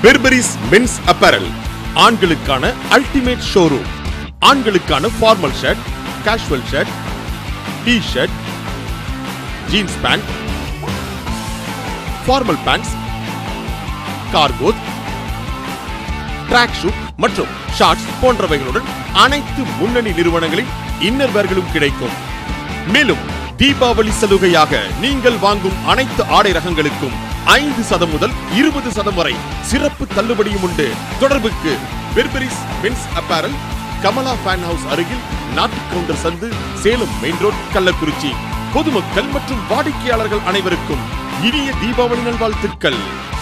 பெர்பரிஸ் men's apparel ஆண்களுக்கான ultimate showroom ஆண்களுக்கான formal shirt casual shirt T shirt jeans pant formal pants cargos track suit மற்றும் shorts போன்றவைகளுடன் அனைத்து முன்னணி நிறுவனங்களின் இன்னர்வேர்களும் கிடைக்கும் மேலும் தீபாவளி சலுகையாக நீங்கள் வாங்கும் அனைத்து ஆடை ரகங்களுக்கும் ஐந்து சதம் முதல் இருபது சதம் வரை சிறப்பு தள்ளுபடியும் உண்டு தொடர்புக்கு பெர்பரிஸ் men's apparel Kamala fan house அருகில் நாட்டு கவுண்டர் சந்து சேலம் மெயின் ரோட் கள்ளக்குறிச்சி பொதுமக்கள் மற்றும் வாடிக்கையாளர்கள் அனைவருக்கும் இனிய தீபாவளி நல்வாழ்த்துக்கள்